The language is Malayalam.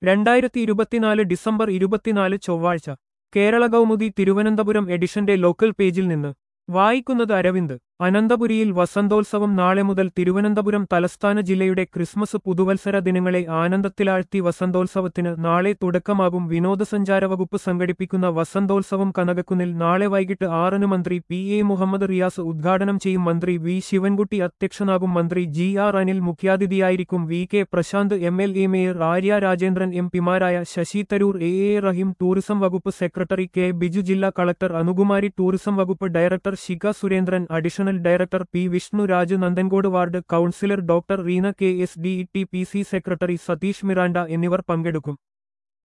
രണ്ടായിരത്തി ഇരുപത്തിനാല് ഡിസംബർ ഇരുപത്തിനാല് ചൊവ്വാഴ്ച കേരള കൗമുദി തിരുവനന്തപുരം എഡിഷന്റെ ലോക്കൽ പേജിൽ നിന്ന് വായിക്കുന്നത് അരവിന്ദ് അനന്തപുരിയിൽ വസന്തോത്സവം നാളെ മുതൽ തിരുവനന്തപുരം തലസ്ഥാന ജില്ലയുടെ ക്രിസ്മസ് പുതുവത്സര ദിനങ്ങളെ ആനന്ദത്തിലാഴ്ത്തി വസന്തോത്സവത്തിന് നാളെ തുടക്കമാകും വിനോദസഞ്ചാര വകുപ്പ് സംഘടിപ്പിക്കുന്ന വസന്തോത്സവം കനകക്കുന്നിൽ നാളെ വൈകിട്ട് ആറിന് മന്ത്രി പി എ മുഹമ്മദ് റിയാസ് ഉദ്ഘാടനം ചെയ്യും മന്ത്രി വി ശിവൻകുട്ടി അധ്യക്ഷനാകും മന്ത്രി ജി ആർ അനിൽ മുഖ്യാതിഥിയായിരിക്കും V K Prashanth M L A mayor Arya Rajendran M പിമാരായ Shashi Tharoor A A Rahim tourism വകുപ്പ് സെക്രട്ടറി കെ ബിജു ജില്ലാ കളക്ടർ അനുകുമാരി ടൂറിസം വകുപ്പ് director Shikha Surendran additional director P Vishnuraj Nanthancode ward councillor doctor Reena K S D T P C secretary Satheesh Miranda എന്നിവർ പങ്കെടുക്കും